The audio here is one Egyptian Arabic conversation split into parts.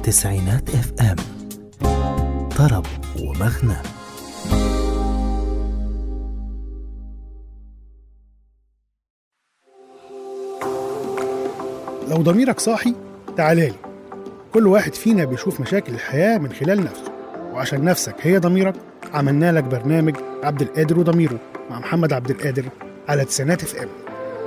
تسعينات اف ام طرب ومغنى لو ضميرك صاحي تعالى لي كل واحد فينا بيشوف مشاكل الحياة من خلال نفسه وعشان نفسك هي ضميرك عملنا لك برنامج عبد القادر وضميره مع محمد عبد القادر على تسعينات اف ام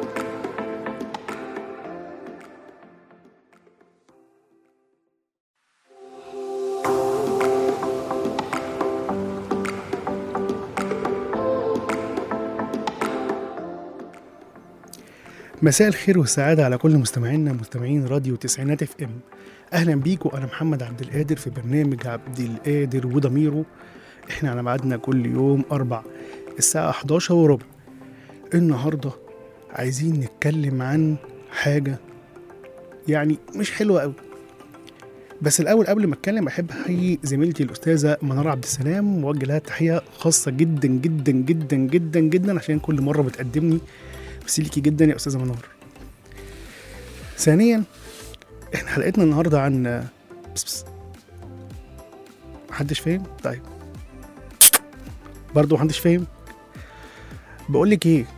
مساء الخير والسعادة على كل مستمعينا مستمعين راديو تسعينات اف ام اهلا بيكم انا محمد عبد القادر في برنامج عبد القادر وضميره احنا على ميعادنا كل يوم اربع الساعة 11 وربع النهاردة عايزين نتكلم عن حاجة يعني مش حلوة قوي بس الاول قبل ما اتكلم احب احيي زميلتي الاستاذه منار عبد السلام واوجه لها تحيه خاصه جدا جدا جدا جدا جدا عشان كل مره بتقدمني ميرسي ليكي جدا يا استاذه منار ثانيا احنا حلقتنا النهارده عن بس بس محدش فاهم طيب برضه محدش فاهم بقول لك ايه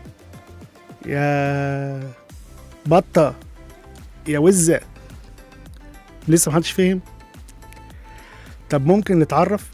يا بطه يا وزه لسه محدش فاهم طب ممكن نتعرف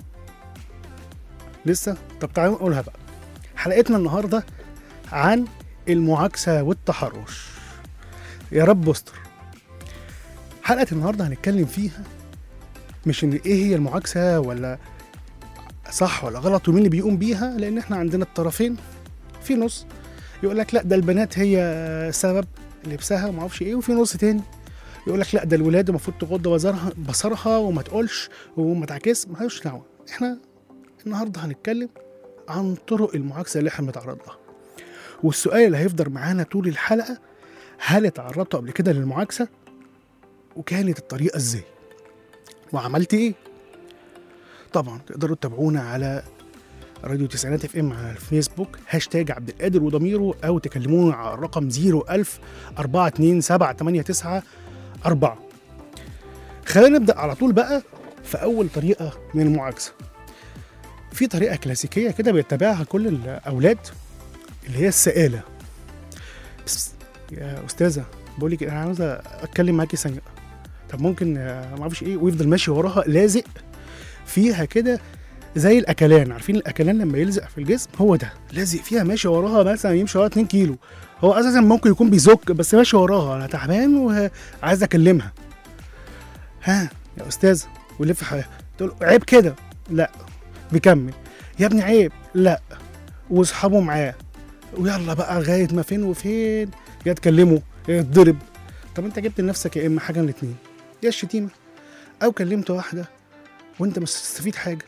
لسه طب تعالوا نقولها بقى حلقتنا النهارده عن المعاكسة والتحرش يا رب استر حلقة النهاردة هنتكلم فيها مش ان ايه هي المعاكسة ولا صح ولا غلط ومين اللي بيقوم بيها لان احنا عندنا الطرفين في نص يقول لك لا ده البنات هي سبب لبسها وما اعرفش ايه وفي نص تاني يقول لك لا ده الولاد المفروض تغض بصرها بصرها وما تقولش وما تعكس مالهاش دعوه احنا النهارده هنتكلم عن طرق المعاكسه اللي احنا بنتعرض لها والسؤال اللي هيفضل معانا طول الحلقه هل اتعرضتوا قبل كده للمعاكسه وكانت الطريقه ازاي وعملت ايه طبعا تقدروا تتابعونا على راديو تسعينات اف ام على الفيسبوك هاشتاج عبد القادر وضميره او تكلمونا على الرقم 01000 427 4 خلينا نبدا على طول بقى في اول طريقه من المعاكسه في طريقه كلاسيكيه كده بيتبعها كل الاولاد اللي هي السآلة بس يا أستاذة بقول لك أنا عاوزة أتكلم معاكي ثانية طب ممكن ما أعرفش إيه ويفضل ماشي وراها لازق فيها كده زي الأكلان عارفين الأكلان لما يلزق في الجسم هو ده لازق فيها ماشي وراها مثلا يمشي وراها 2 كيلو هو أساسا ممكن يكون بيزك بس ماشي وراها أنا تعبان وعايز أكلمها ها يا أستاذة ويلف حياتها تقول عيب كده لا بيكمل يا ابني عيب لا واصحابه معاه ويلا بقى لغايه ما فين وفين يا تكلمه يا تضرب طب انت جبت لنفسك يا اما حاجه من الاثنين يا الشتيمه او كلمت واحده وانت مش هتستفيد حاجه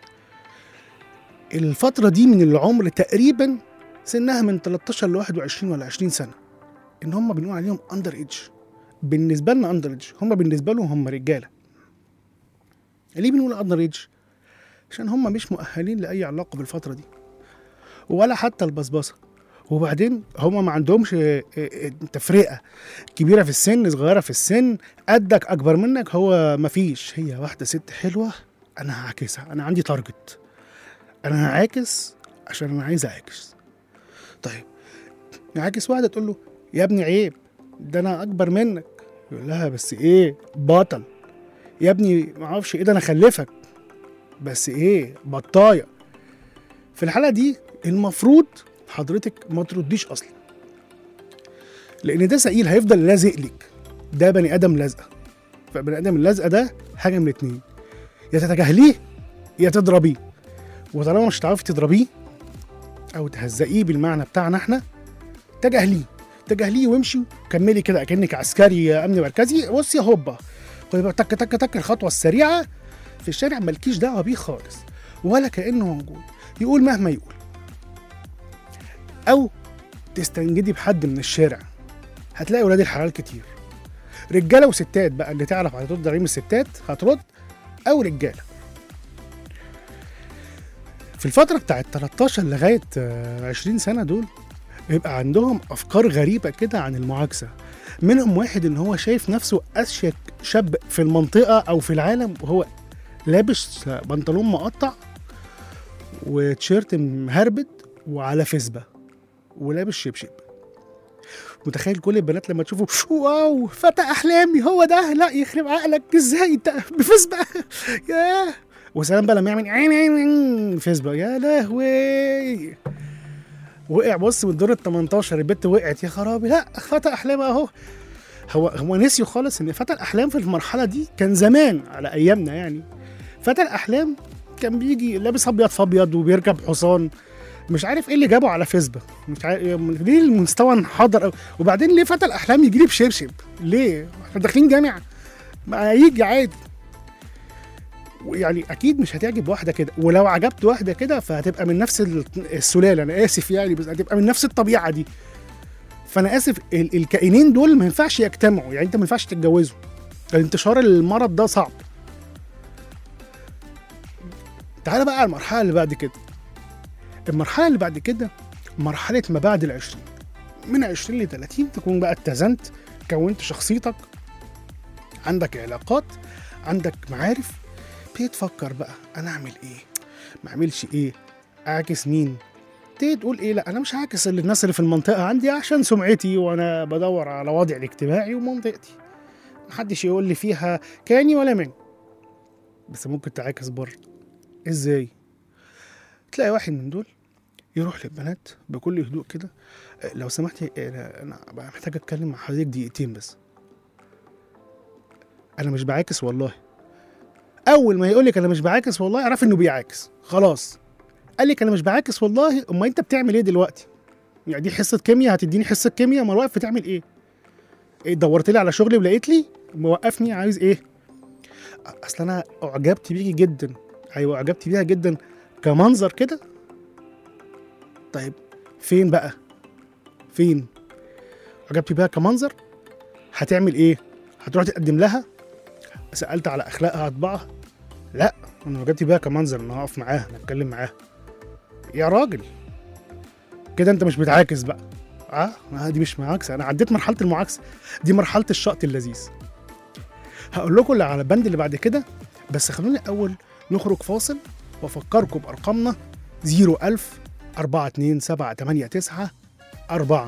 الفتره دي من العمر تقريبا سنها من 13 ل 21 ولا 20 سنه ان هم بنقول عليهم اندر ايدج بالنسبه لنا اندر ايدج هم بالنسبه لهم هم رجاله ليه بنقول اندر ايدج عشان هم مش مؤهلين لاي علاقه بالفتره دي ولا حتى البصبصه وبعدين هما ما عندهمش تفرقه كبيره في السن صغيره في السن قدك اكبر منك هو ما فيش هي واحده ست حلوه انا هعكسها انا عندي تارجت انا هعاكس عشان انا عايز اعاكس طيب نعاكس واحده تقول له يا ابني عيب ده انا اكبر منك يقول لها بس ايه بطل يا ابني ما اعرفش ايه ده انا خلفك بس ايه بطايه في الحاله دي المفروض حضرتك ما ترديش اصلا لان ده سئيل هيفضل لازق لك ده بني ادم لازقه فبني ادم اللازقه ده حاجه من اتنين يا تتجاهليه يا تضربيه وطالما مش هتعرفي تضربيه او تهزقيه بالمعنى بتاعنا احنا تجاهليه تجاهليه وامشي كملي كده اكنك عسكري امن مركزي بصي هوبا خدي بقى تك تك تك الخطوه السريعه في الشارع مالكيش دعوه بيه خالص ولا كانه موجود يقول مهما يقول او تستنجدي بحد من الشارع هتلاقي ولاد الحلال كتير رجاله وستات بقى اللي تعرف هترد عليهم الستات هترد او رجاله في الفتره بتاعت 13 لغايه آه، 20 سنه دول بيبقى عندهم افكار غريبه كده عن المعاكسه منهم واحد ان هو شايف نفسه اشيك شاب في المنطقه او في العالم وهو لابس بنطلون مقطع وتيشيرت مهربد وعلى فيسبا ولابس شبشب متخيل كل البنات لما تشوفه واو فتى احلامي هو ده لا يخرب عقلك ازاي انت بفيسبا ياه وسلام بقى لما يعمل عين عين عين فيسبا يا لهوي وقع بص من الدور ال 18 البت وقعت يا خرابي لا فتى احلام اهو هو هو نسيوا خالص ان فتى الاحلام في المرحله دي كان زمان على ايامنا يعني فتى الاحلام كان بيجي لابس ابيض في ابيض وبيركب حصان مش عارف ايه اللي جابه على فيسبا مش عارف ليه المستوى انحدر أوي. وبعدين ليه فتى الاحلام يجي لي بشبشب ليه احنا داخلين جامعه ما يجي عادي يعني اكيد مش هتعجب واحده كده ولو عجبت واحده كده فهتبقى من نفس ال- السلاله انا اسف يعني بس هتبقى من نفس الطبيعه دي فانا اسف ال- الكائنين دول ما ينفعش يجتمعوا يعني انت ما ينفعش تتجوزوا انتشار المرض ده صعب تعال بقى على المرحله اللي بعد كده المرحله اللي بعد كده مرحله ما بعد العشرين من 20 ل 30 تكون بقى اتزنت كونت شخصيتك عندك علاقات عندك معارف تبتدي تفكر بقى انا اعمل ايه ما اعملش ايه اعكس مين تبتدي تقول ايه لا انا مش هعكس اللي الناس اللي في المنطقه عندي عشان سمعتي وانا بدور على وضعي الاجتماعي ومنطقتي محدش يقول لي فيها كاني ولا من بس ممكن تعاكس برضه ازاي تلاقي واحد من دول يروح للبنات بكل هدوء كده "أه، لو سمحتي أه، انا بقى محتاج اتكلم مع حضرتك دقيقتين بس انا مش بعاكس والله اول ما يقول لك انا مش بعاكس والله اعرف انه بيعاكس خلاص قال لك انا مش بعاكس والله امال انت بتعمل ايه دلوقتي يعني دي حصه كيمياء هتديني حصه كيمياء امال واقف بتعمل ايه إيه دورت لي على شغلي ولقيت لي موقفني عايز ايه اصل انا اعجبت بيكي جدا ايوه اعجبت بيها جدا كمنظر كده طيب فين بقى فين اعجبت بيها كمنظر هتعمل ايه هتروح تقدم لها سالت على اخلاقها طباعها لا انا اعجبت بيها كمنظر ان اقف معاها اتكلم معاها يا راجل كده انت مش بتعاكس بقى اه آه، دي مش معاكسه انا عديت مرحله المعاكسه دي مرحله الشقط اللذيذ هقول لكم اللي على البند اللي بعد كده بس خلوني الاول نخرج فاصل وافكركم بارقامنا 01000 42789 4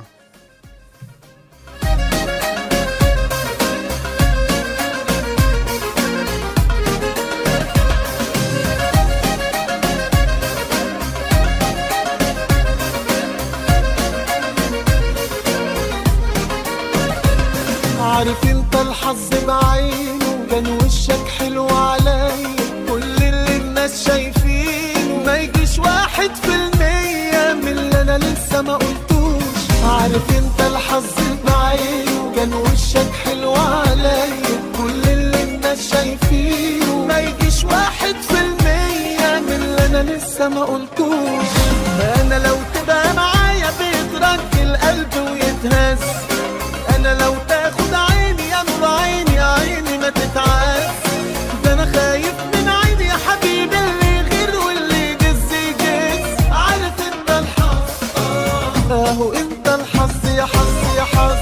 عارف انت الحظ بعينه كان وشك حلو عليا كل اللي الناس شايفينه ما يجيش واحد في المية من اللي انا لسه ما قلتوش عارف انت الحظ بعينه كان وشك حلو عليا كل اللي الناس شايفينه ما يجيش واحد في المية من اللي انا لسه ما قلتوش انا لو تبقى معايا بيترك القلب ويتهز انا لو تاخد عيني يا نور عيني عيني ما تتعاس ده انا خايف من عيني يا حبيبي اللي غير واللي يجز يجز عارف انت الحظ آه، اهو انت الحظ يا حظ يا حظ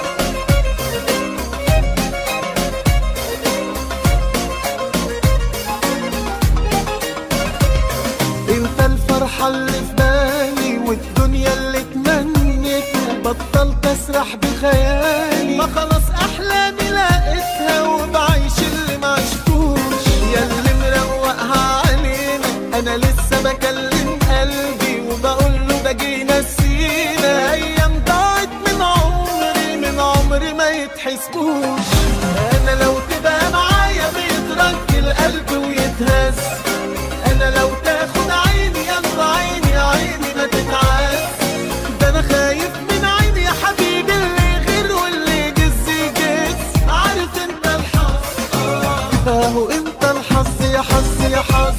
انت الفرحة اللي في بالي والدنيا اللي تمنيتها بطلت اسرح بخيالي ما خلاص احلامي لقيتها وبعيش اللي ما عشتوش يا اللي مروقها علينا انا لسه بكلم قلبي وبقول له ده جينا سينا ايام ضاعت من عمري من عمري ما يتحسبوش انا لو تبقى معايا بيترك القلب ويتهز انا لو تاخد عيني يا نور عيني عيني ما تتعاس ده انا خايف من عيني يا حبيبي اللي غير واللي يجز يجز عارف انت الحظ آه، اهو انت الحظ يا حظ يا حظ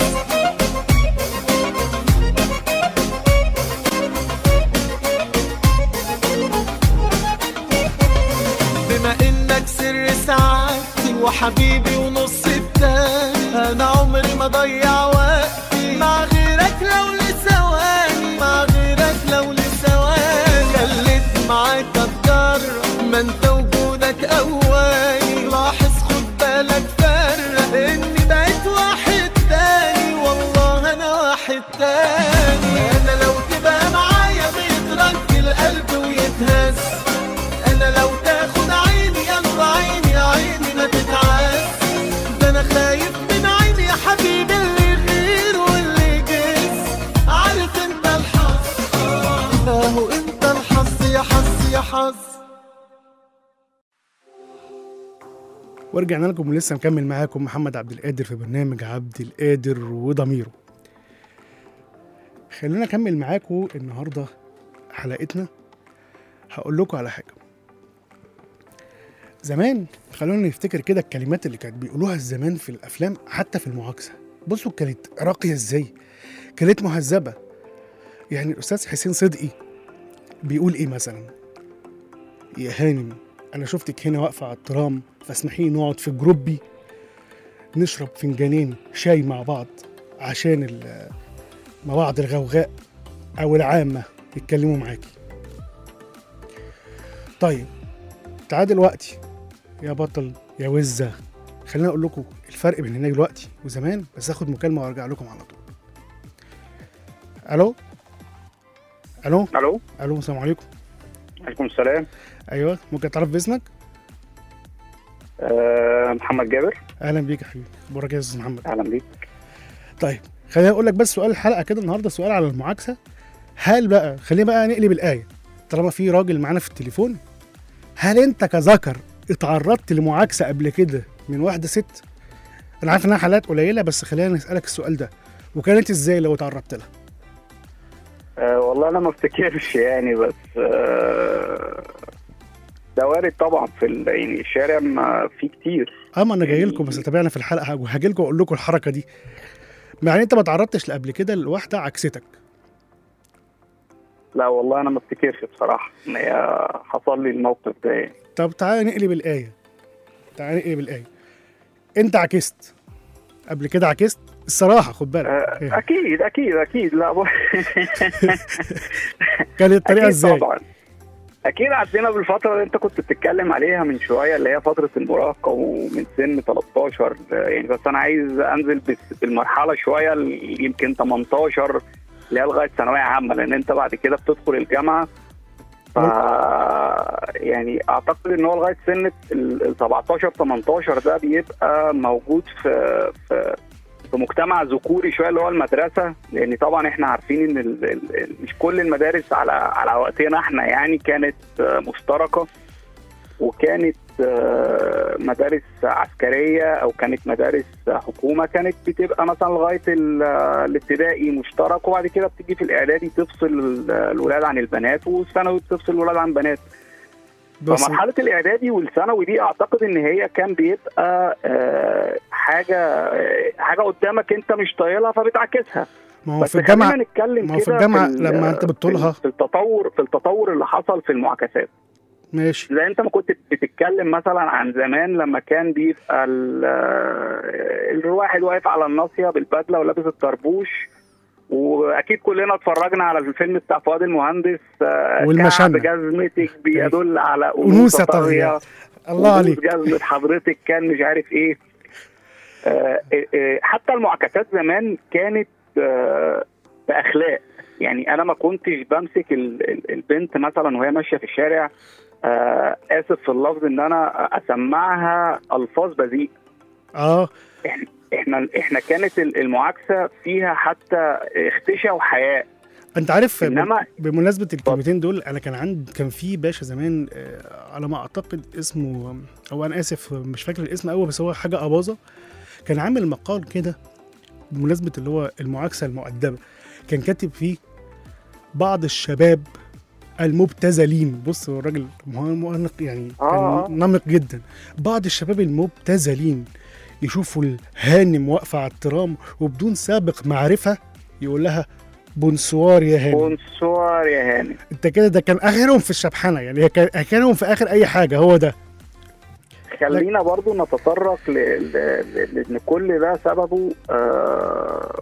بما انك سر سعادتي وحبيبي ونص التاني انا عمري ما ضيع وقتي مع غيرك لو لثواني مع غيرك لو لثواني خليت معاك اتجرب ما انت وجودك ورجعنا لكم ولسه مكمل معاكم محمد عبد القادر في برنامج عبد القادر وضميره خلونا اكمل معاكم النهارده حلقتنا هقول لكم على حاجه زمان خلونا نفتكر كده الكلمات اللي كانت بيقولوها زمان في الافلام حتى في المعاكسه بصوا كانت راقيه ازاي كانت مهذبه يعني الاستاذ حسين صدقي بيقول ايه مثلا يا هانم انا شفتك هنا واقفه على الترام فاسمحي لي نقعد في جروبي نشرب فنجانين شاي مع بعض عشان ال- مع بعض الغوغاء او العامه يتكلموا معاكي طيب تعال دلوقتي يا بطل يا وزه خليني اقول لكم الفرق بين هنا دلوقتي وزمان بس اخد مكالمه وارجع لكم على طول الو الو الو الو السلام عليكم عليكم السلام ايوه ممكن تعرف باسمك أه محمد جابر اهلا بيك يا حبيبي اخبارك إيه يا استاذ محمد اهلا بيك طيب خليني اقول لك بس سؤال الحلقه كده النهارده سؤال على المعاكسه هل بقى خلينا بقى نقلب الايه طالما في راجل معانا في التليفون هل انت كذكر اتعرضت لمعاكسه قبل كده من واحده ست انا عارف انها حالات قليله بس خلينا نسالك السؤال ده وكانت ازاي لو اتعرضت لها أه والله انا ما افتكرش يعني بس أه ده وارد طبعا في ال- يعني الشارع ما في كتير اما انا جاي لكم بس تابعنا في الحلقه وهاجي لكم اقول لكم الحركه دي يعني انت ما تعرضتش قبل كده لواحده عكستك لا والله انا ما افتكرش بصراحه ان هي حصل لي الموقف ده يعني طب تعالى نقلب الآية تعالى نقلب الآية أنت عكست قبل كده عكست الصراحة خد بالك أه اكيد اكيد اكيد لا ب- كانت الطريقة أكيد إزاي؟ طبعا اكيد عدينا بالفتره اللي انت كنت بتتكلم عليها من شويه اللي هي فتره المراهقه ومن سن 13 يعني بس انا عايز انزل بس- بالمرحله شويه ل- يمكن 18 اللي هي لغايه ثانويه عامه لان انت بعد كده بتدخل الجامعه ف يعني اعتقد ان هو لغايه سن ال ال 17 18 ده بيبقى موجود في في في مجتمع ذكوري شويه اللي هو المدرسه لان طبعا احنا عارفين ان ال ال ال- مش كل المدارس على على وقتنا احنا يعني كانت آه، مشتركه وكانت آه، مدارس عسكريه او كانت مدارس حكومه كانت بتبقى مثلا لغايه ال- آه، الابتدائي مشترك وبعد كده بتيجي في الاعدادي تفصل ال- الولاد عن البنات والثانوي بتفصل الولاد عن البنات بس فمرحله الاعدادي والثانوي دي اعتقد ان هي كان بيبقى آه، حاجه آه، حاجه قدامك انت مش طايلها فبتعكسها ما هو بس في الجامعة خلينا نتكلم ما هو في كده الجامعة ال- لما أنت بتطولها. في في التطور في التطور اللي حصل في المعاكسات ماشي زي انت ما كنت بتتكلم مثلا عن زمان لما كان بيبقى ال- آه، الواحد واقف على الناصيه بالبدله ولابس الطربوش واكيد كلنا اتفرجنا على الفيلم بتاع فؤاد المهندس آه، والمشنة. كعب جزمتك بيدل على أنوثة طاغية. الله عليك جزمة حضرتك كان مش عارف ايه آه، آه، آه، حتى المعاكسات زمان كانت آه، باخلاق يعني انا ما كنتش بمسك ال- ال- البنت مثلا وهي ماشيه في الشارع آه، اسف في اللفظ ان انا اسمعها الفاظ بذيئه اه احنا احنا احنا كانت ال- المعاكسه فيها حتى اختشاء وحياء انت عارف إنما- بمناسبة الكلمتين دول انا كان عندي كان في باشا زمان آه، على ما اعتقد اسمه او انا اسف مش فاكر الاسم قوي بس هو حاجة اباظة كان عامل مقال كده بمناسبة اللي هو المعاكسة المؤدبة كان كاتب فيه بعض الشباب المبتذلين بص هو الراجل مه- مؤنق يعني آه. كان نمق جدا بعض الشباب المبتذلين يشوفوا الهانم واقفة على الترام وبدون سابق معرفة يقول لها بونسوار يا هانم بونسوار يا هاني انت كده ده كان اخرهم في الشبحانه يعني هي كان اخرهم في اخر اي حاجه هو ده خلينا برضو نتطرق ل- ل- ل- لان كل ده سببه آه،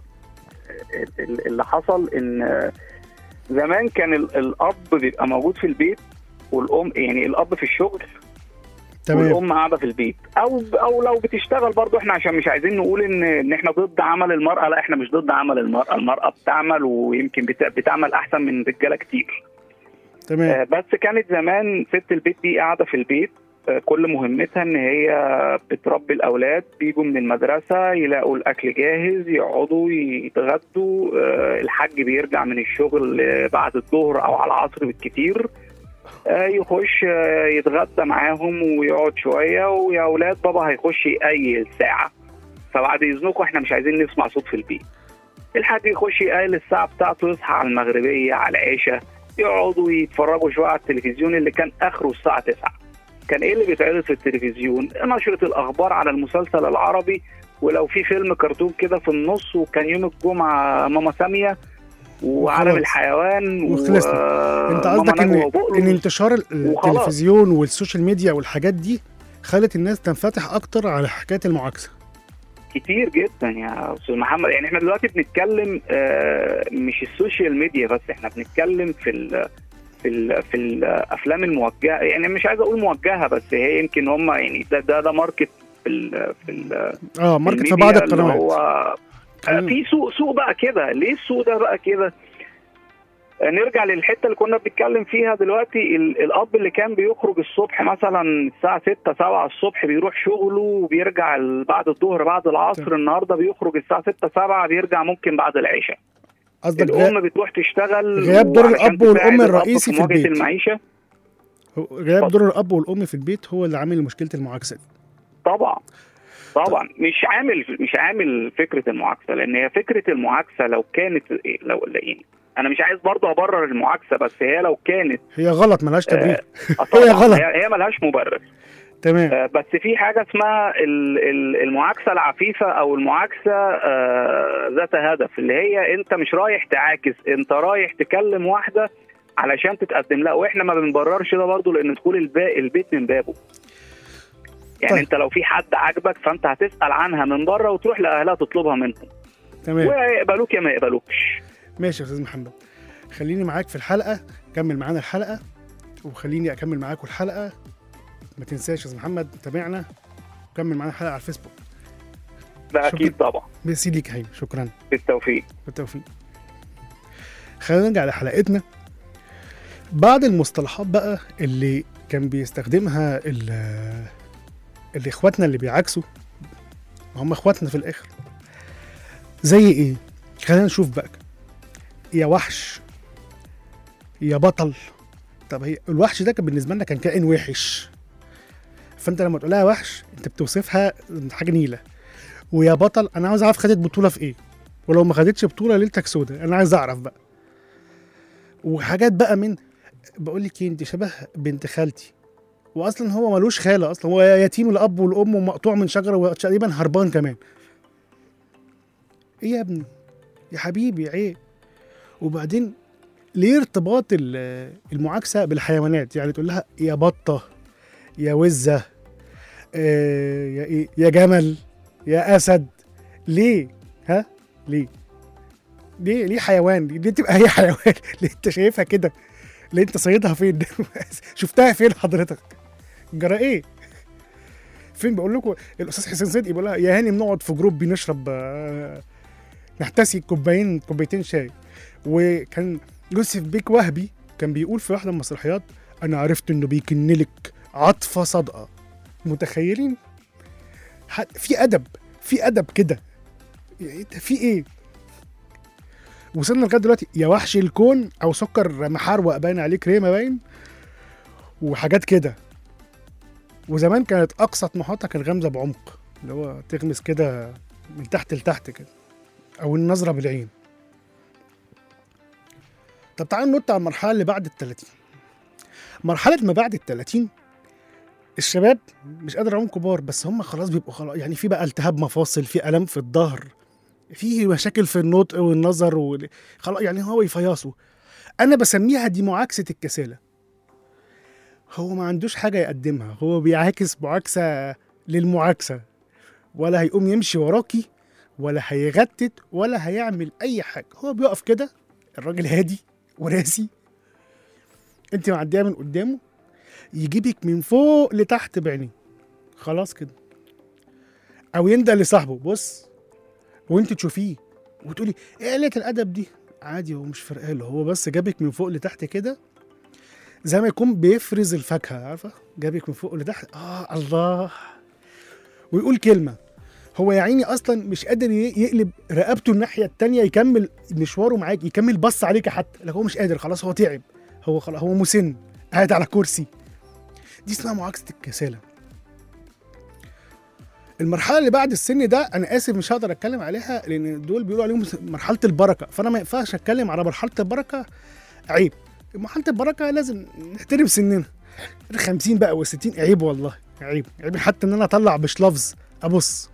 ال- اللي حصل ان زمان كان ال- الاب بيبقى موجود في البيت والام يعني الاب في الشغل تمام والام قاعده في البيت او او لو بتشتغل برضو احنا عشان مش عايزين نقول ان ان احنا ضد عمل المراه لا احنا مش ضد عمل المراه المراه بتعمل ويمكن بت- بتعمل احسن من رجاله كتير تمام آه، بس كانت زمان ست البيت دي قاعده في البيت آه، كل مهمتها ان هي بتربي الاولاد بيجوا من المدرسه يلاقوا الاكل جاهز يقعدوا يتغدوا آه، الحاج بيرجع من الشغل آه، بعد الظهر او على العصر بالكتير آه، يخش آه، يتغدى معاهم ويقعد شويه ويا اولاد بابا هيخش يقيل ساعه فبعد اذنكم احنا مش عايزين نسمع صوت في البيت الحاج يخش يقيل الساعه بتاعته يصحى على المغربيه على العشاء يقعدوا يتفرجوا شويه على التلفزيون اللي كان اخره الساعه 9 كان ايه اللي بيتعرض في التلفزيون نشره الاخبار على المسلسل العربي ولو في فيلم كرتون كده في النص وكان يوم الجمعه ماما ساميه وعالم وخلاص. الحيوان وخلصنا. انت وماما قصدك ان نجوى وبقلص. ان انتشار ال- وخلاص. التلفزيون والسوشيال ميديا والحاجات دي خلت الناس تنفتح اكتر على حكايه المعاكسه كتير جدا يا استاذ محمد يعني احنا دلوقتي بنتكلم آه، مش السوشيال ميديا بس احنا بنتكلم في ال في ال في الافلام الموجهه يعني مش عايز اقول موجهه بس هي يمكن هم يعني ده ده ده ماركت في ال في ال اه ماركت في الميديا بعض اللي القنوات هو آه، خلينا- في سوق سوق بقى كده ليه السوق ده بقى كده آه، نرجع للحته اللي كنا بنتكلم فيها دلوقتي ال- الاب اللي كان بيخرج الصبح مثلا الساعه 6 7 الصبح بيروح شغله وبيرجع ال- بعد الظهر بعد العصر تمام. النهارده بيخرج الساعه 6 7 بيرجع ممكن بعد العشاء قصدك غياب, الام بتروح تشتغل غياب دور وعلشان الأب والأم تساعد الأب الرئيسي في مواجهة البيت. المعيشه غياب دور الاب والام في البيت هو اللي عامل مشكله المعاكسه دي طبعا طبعا مش عامل مش عامل فكره المعاكسه لان هي فكره المعاكسه لو كانت لو يعني انا مش عايز برضه ابرر المعاكسه بس هي لو كانت هي غلط ملهاش تبرير آه، هي طبعاً غلط. هي, هي ملهاش مبرر تمام آه، بس في حاجه اسمها ال- ال- المعاكسه العفيفه او المعاكسه آه، ذات هدف اللي هي انت مش رايح تعاكس انت رايح تكلم واحده علشان تتقدم لها واحنا ما بنبررش ده برضه لان دخول الب- البيت من بابه يعني طيب. انت لو في حد عاجبك فانت هتسال عنها من بره وتروح لاهلها تطلبها منهم تمام ويقبلوك يا ما يقبلوكش ماشي يا استاذ محمد خليني معاك في الحلقه كمل معانا الحلقه وخليني اكمل معاكم الحلقه ما تنساش يا استاذ محمد تابعنا وكمل معانا الحلقه على الفيسبوك ده شكراً. اكيد طبعا ميرسي ليك يا حبيبي شكرا بالتوفيق بالتوفيق خلينا نرجع لحلقتنا بعض المصطلحات بقى اللي كان بيستخدمها ال- اللي اخواتنا اللي بيعاكسوا ما هم اخواتنا في الاخر زي ايه خلينا نشوف بقى يا وحش يا بطل طب هي الوحش ده كان بالنسبه لنا كان كائن وحش فانت لما تقولها وحش انت بتوصفها حاجه نيله ويا بطل انا عاوز اعرف خدت بطوله في ايه ولو ما خدتش بطوله ليلتك سودا انا عايز اعرف بقى وحاجات بقى من بقول لك ايه انت شبه بنت خالتي واصلا هو ملوش خاله اصلا هو يتيم الاب والام ومقطوع من شجره وتقريبا هربان كمان ايه يا ابني يا حبيبي عيب وبعدين ليه ارتباط ال- المعاكسه بالحيوانات يعني تقول لها يا بطه يا وزه آه، يا ايه يا جمل يا اسد ليه ها ليه ليه ليه حيوان ليه تبقى هي حيوان ليه انت شايفها كده ليه انت صيدها فين شفتها فين حضرتك جرى ايه فين بقول لكم الاستاذ حسين صدقي بيقول لها يا هاني بنقعد في جروب بنشرب آه، نحتسي كوبايين كوبايتين شاي وكان يوسف بيك وهبي كان بيقول في واحده من المسرحيات انا عرفت انه بيكنلك عاطفه صادقه متخيلين ح- في ادب في ادب كده يعني انت في ايه وصلنا لغايه دلوقتي يا وحش الكون او سكر محروق باين عليه كريمه باين وحاجات كده وزمان كانت اقصى طموحاتها كان غمزه بعمق اللي هو تغمس كده من تحت لتحت كده او النظره بالعين طب تعالوا ننط على المرحله اللي بعد ال 30 مرحله ما بعد ال 30 الشباب مش قادر اقول كبار بس هم خلاص بيبقوا خلاص يعني في بقى التهاب مفاصل في الم في الظهر في مشاكل في النطق والنظر و... خلاص يعني هو يفيصوا انا بسميها دي معاكسه الكساله هو ما عندوش حاجه يقدمها هو بيعاكس معاكسه للمعاكسه ولا هيقوم يمشي وراكي ولا هيغتت ولا هيعمل اي حاجه هو بيقف كده الراجل هادي وراسي انت معديه من قدامه يجيبك من فوق لتحت بعينيه خلاص كده او يندى لصاحبه بص وانت تشوفيه وتقولي ايه قله الادب دي عادي هو مش فرقاله هو بس جابك من فوق لتحت كده زي ما يكون بيفرز الفاكهه عارفه جابك من فوق لتحت اه الله ويقول كلمه هو يا عيني اصلا مش قادر ي- يقلب رقبته الناحيه التانية يكمل مشواره معاك يكمل بص عليك حتى لو هو مش قادر خلاص هو تعب هو خلاص هو مسن قاعد على كرسي دي اسمها معاكسه الكسالى المرحله اللي بعد السن ده انا اسف مش هقدر اتكلم عليها لان دول بيقولوا عليهم مرحله البركه فانا ما ينفعش اتكلم على مرحله البركه عيب مرحله البركه لازم نحترم سننا ال 50 بقى وال 60 عيب والله عيب عيب حتى ان انا اطلع مش لفظ ابص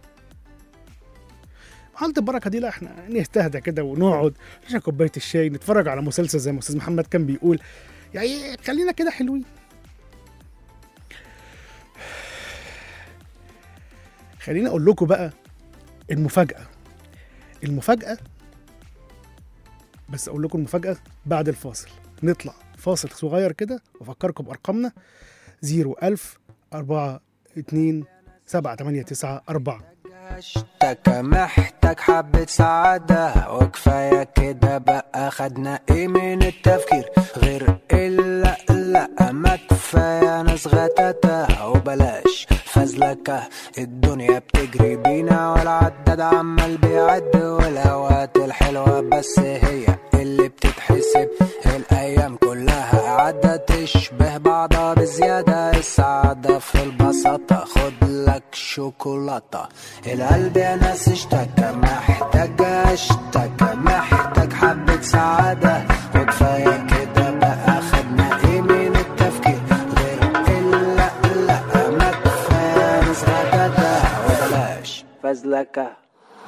مرحله البركه دي لا احنا نستهدى كده ونقعد نشرب كوبايه الشاي نتفرج على مسلسل زي ما استاذ محمد كان بيقول يعني خلينا كده حلوين خليني اقول لكم بقى المفاجاه المفاجاه بس اقول لكم المفاجاه بعد الفاصل نطلع فاصل صغير كده وافكركم بارقامنا 01000 4 2 7 8 9 4 اشتكى محتاج حبة سعادة وكفاية كده بقى خدنا ايه من التفكير غير الا لا ما كفاية ناس غتاتة وبلاش فزلكة الدنيا بتجري بينا والعداد عمال بيعد والاوقات الحلوة بس هي اللي بتتحسب الايام كلها عدة تشبه بعضها بزيادة السعادة في البساطة خد لك شوكولاتة القلب يا ناس اشتكى محتاج اشتكى محتاج حبة سعادة وكفاية كده بقى خدنا ايه من التفكير غير الا لا ما كفاية ناس غداتة وبلاش فزلكة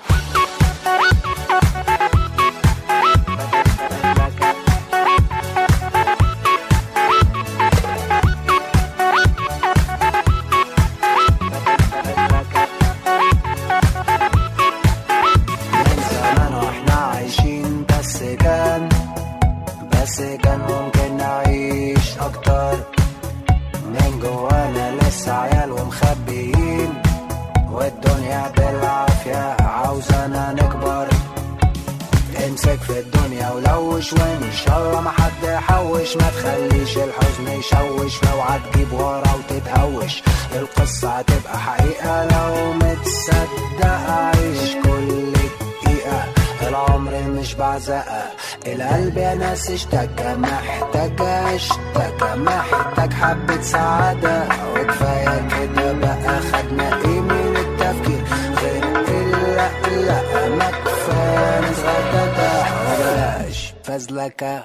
من زمان واحنا عايشين بس كان بس كان ممكن نعيش اكتر من جوانا لسه عيال ومخبيين والدنيا بالعافية عاوزانا نكبر امسك في الدنيا ولوش وان شاء الله ما حد يحوش ما تخليش الحزن يشوش اوعى تجيب ورا وتتهوش القصة هتبقى حقيقة لو متصدق عيش كل دقيقة العمر مش بعزقة القلب يا ناس اشتكى محتاج اشتكى محتاج حبة سعادة وكفاية كده بقى خدنا ايه من التفكير غير الا لا ما كفاية ناس غداتة وبلاش فزلكة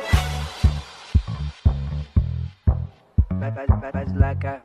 فزلكة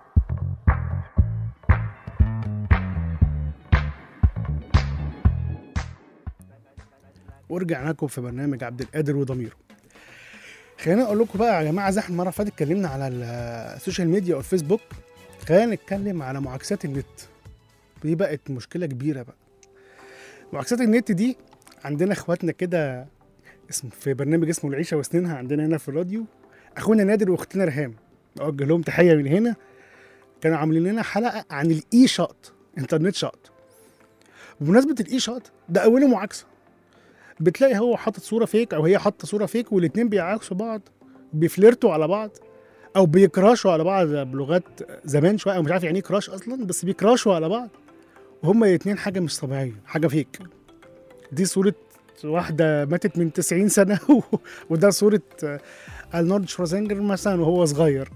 ورجعنا لكم في برنامج عبد القادر وضميره خلينا اقول لكم بقى يا جماعه زي احنا المره اللي فاتت اتكلمنا على السوشيال ميديا والفيسبوك خلينا نتكلم على معاكسات النت دي بقت مشكله كبيره بقى معاكسات النت دي عندنا اخواتنا كده اسم في برنامج اسمه العيشه وسنينها عندنا هنا في الراديو اخونا نادر واختنا ريهام اوجه لهم تحيه من هنا كانوا عاملين لنا حلقه عن الاي شوت انترنت شوت بمناسبه الاي شوت ده اوله معاكسه بتلاقي هو حاطط صوره فيك او هي حاطه صوره فيك والاتنين بيعاكسوا بعض بيفلرتوا على بعض او بيكراشوا على بعض بلغات زمان شويه او مش عارف يعني ايه كراش اصلا بس بيكراشوا على بعض وهما الاتنين حاجه مش طبيعيه حاجه فيك دي صوره واحده ماتت من 90 سنه وده صوره ارنولد شوازينجر مثلا وهو صغير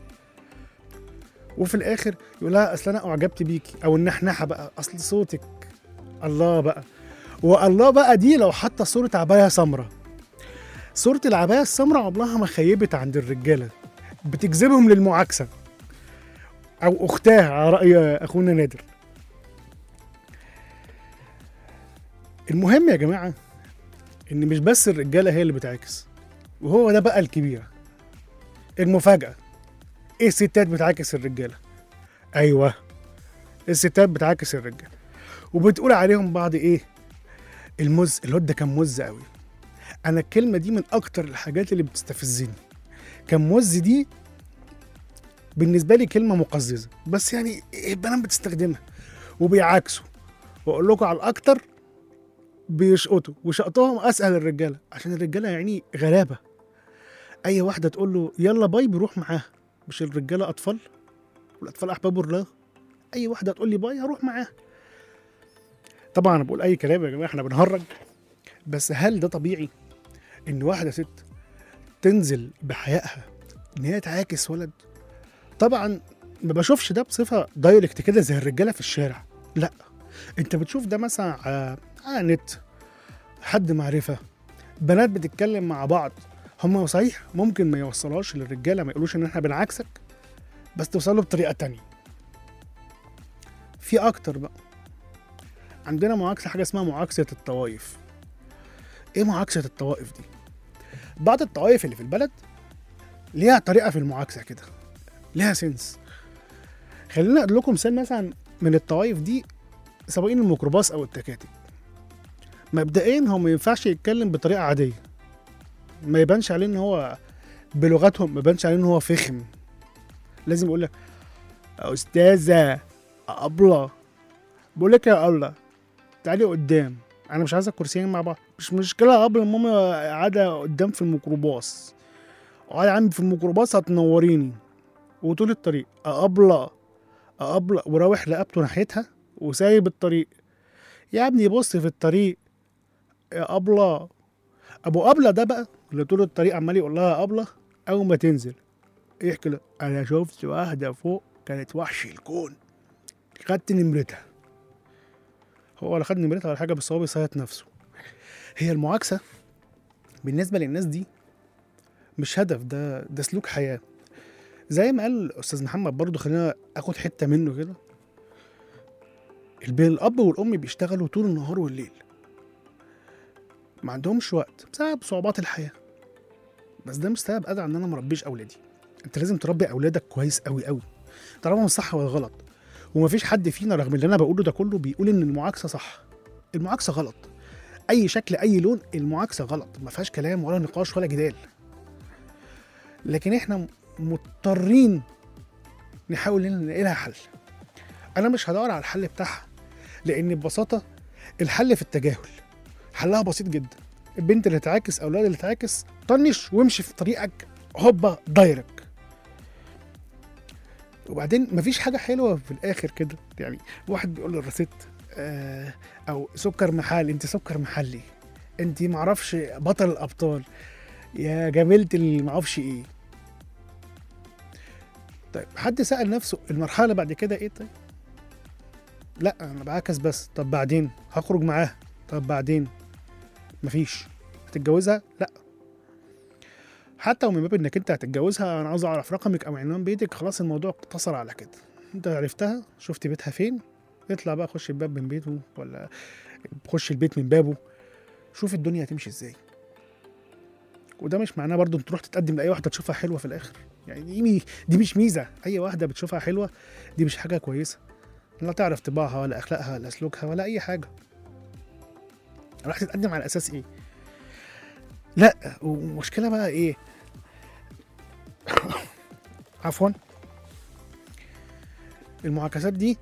وفي الاخر يقول لها اصل انا اعجبت بيكي او النحنحه بقى اصل صوتك الله بقى والله بقى دي لو حاطه صوره عبايه سمراء صوره العبايه السمراء عمرها ما خيبت عند الرجاله بتجذبهم للمعاكسه او اختها على راي اخونا نادر المهم يا جماعه ان مش بس الرجاله هي اللي بتعاكس وهو ده بقى الكبيره المفاجاه ايه الستات بتعاكس الرجاله ايوه الستات بتعاكس الرجاله وبتقول عليهم بعض ايه المز الواد ده كان مز قوي انا الكلمه دي من اكتر الحاجات اللي بتستفزني كان مز دي بالنسبه لي كلمه مقززه بس يعني البنات بتستخدمها وبيعاكسوا واقول لكم على الاكتر بيشقطوا وشقطهم اسهل الرجاله عشان الرجاله يعني غلابه اي واحده تقول له يلا باي بيروح معاها مش الرجاله اطفال والاطفال احباب الله اي واحده تقول لي باي هروح معاها طبعا انا بقول اي كلام يا جماعه احنا بنهرج بس هل ده طبيعي ان واحده ست تنزل بحيائها ان هي تعاكس ولد طبعا ما بشوفش ده بصفه دايركت كده زي الرجاله في الشارع لا انت بتشوف ده مثلا على على نت حد معرفه بنات بتتكلم مع بعض هم صحيح ممكن ما يوصلهاش للرجاله ما يقولوش ان احنا بنعكسك بس توصله بطريقه تانية في اكتر بقى عندنا معاكسه حاجه اسمها معاكسه الطوائف ايه معاكسه الطوائف دي بعض الطوائف اللي في البلد ليها طريقه في المعاكسه كده ليها سنس خلينا اقول لكم مثال مثلا من الطوائف دي سواقين الميكروباص او التكاتك مبدئيا هو ما ينفعش يتكلم بطريقه عاديه ما يبانش عليه ان هو بلغتهم ما يبانش عليه ان هو فخم لازم يقول لك يا استاذه ابله بقول لك يا ابله تعالي قدام انا مش عايزه كرسيين مع بعض مش مشكله يا ابله ماما قاعده قدام في الميكروباص قاعده عندي في الميكروباص هتنوريني وطول الطريق أبلة أبلة وراوح رقبته ناحيتها وسايب الطريق يا ابني بص في الطريق يا أبلة أبو أبلة ده بقى اللي طول الطريق عمال يقول لها يا أبلة أول ما تنزل يحكي له أنا شفت واحدة فوق كانت وحش الكون خدت نمرتها هو ولا خد نمرتها ولا حاجة بس هو بيصيط نفسه هي المعاكسة بالنسبة للناس دي مش هدف ده ده سلوك حياة زي ما قال استاذ محمد برضو خلينا اخد حته منه كده الب- الاب والام بيشتغلوا طول النهار والليل ما عندهمش وقت بسبب صعوبات الحياه بس ده مش سبب ادعى ان انا مربيش اولادي انت لازم تربي اولادك كويس قوي قوي طالما مش صح ولا غلط ومفيش حد فينا رغم اللي انا بقوله ده كله بيقول ان المعاكسه صح المعاكسه غلط اي شكل اي لون المعاكسه غلط ما فيهاش كلام ولا نقاش ولا جدال لكن احنا مضطرين نحاول ان نلاقي لها حل انا مش هدور على الحل بتاعها لان ببساطه الحل في التجاهل حلها بسيط جدا البنت اللي تعاكس او الولد اللي تعاكس طنش وامشي في طريقك هوبا دايركت وبعدين مفيش حاجه حلوه في الاخر كده يعني واحد بيقول للرست آه او سكر محل انت سكر محلي انت معرفش بطل الابطال يا جميله اللي معرفش ايه طيب حد سأل نفسه المرحلة بعد كده ايه طيب؟ لا انا بعكس بس طب بعدين هخرج معاها طب بعدين مفيش هتتجوزها لا حتى ومن باب انك انت هتتجوزها انا عاوز اعرف رقمك او عنوان بيتك خلاص الموضوع اقتصر على كده انت عرفتها شفت بيتها فين اطلع بقى خش الباب من بيته ولا خش البيت من بابه شوف الدنيا هتمشي ازاي وده مش معناه برضو انت تروح تتقدم لاي واحده تشوفها حلوه في الاخر يعني دي مي دي مش ميزه اي واحده بتشوفها حلوه دي مش حاجه كويسه لا تعرف طباعها ولا اخلاقها ولا سلوكها ولا اي حاجه راح تتقدم على اساس ايه لا ومشكله بقى ايه عفوا المعاكسات دي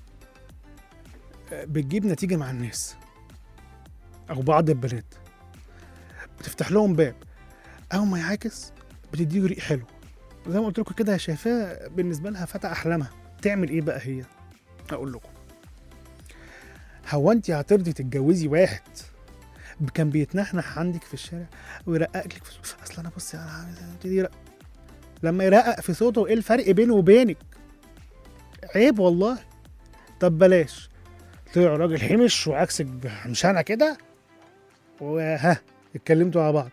بتجيب نتيجه مع الناس او بعض البنات بتفتح لهم باب اول ما يعاكس بتديه ريق حلو زي ما قلت لكم كده شايفاه بالنسبه لها فتى احلامها تعمل ايه بقى هي اقول لكم هو انت هترضي تتجوزي واحد كان بيتنحنح عندك في الشارع ويرقق لك في صوته اصل انا بصي انا عامل زي- يبتدي يرقق لما يرقق في صوته ايه الفرق بينه وبينك عيب والله طب بلاش طلع راجل حمش وعكسك مش انا كده وها اتكلمتوا مع بعض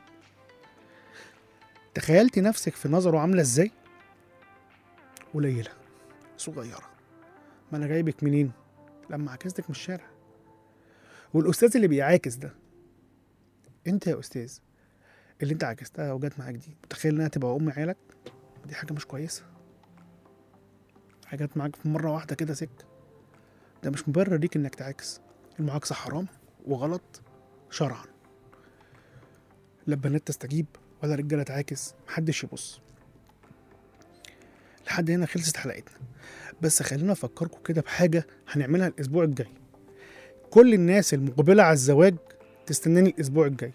تخيلتي نفسك في نظره عامله ازاي قليله صغيره ما انا جايبك منين لما عكستك من الشارع والاستاذ اللي بيعاكس ده انت يا استاذ اللي انت عكستها وجت معاك دي متخيل انها تبقى ام عيالك دي حاجه مش كويسه حاجات معاك في مره واحده كده سكه ده مش مبرر ليك انك تعاكس المعاكسه حرام وغلط شرعا لا بنات تستجيب ولا رجاله تعاكس محدش يبص لحد هنا خلصت حلقتنا بس خلينا افكركم كده بحاجه هنعملها الاسبوع الجاي كل الناس المقبله على الزواج تستناني الاسبوع الجاي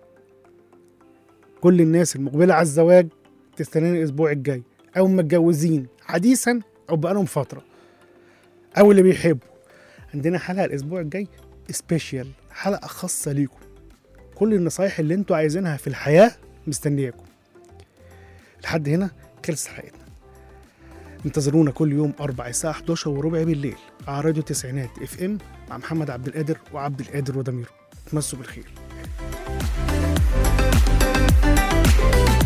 كل الناس المقبله على الزواج تستناني الاسبوع الجاي او متجوزين حديثا او بقالهم فتره او اللي بيحبوا عندنا حلقه الاسبوع الجاي سبيشال حلقه خاصه ليكم كل النصايح اللي انتوا عايزينها في الحياه مستنياكم لحد هنا خلصت حلقتنا انتظرونا كل يوم أربع الساعة 11 وربع بالليل على راديو تسعينات اف ام مع محمد عبد القادر وعبد القادر ودميرو تمسوا بالخير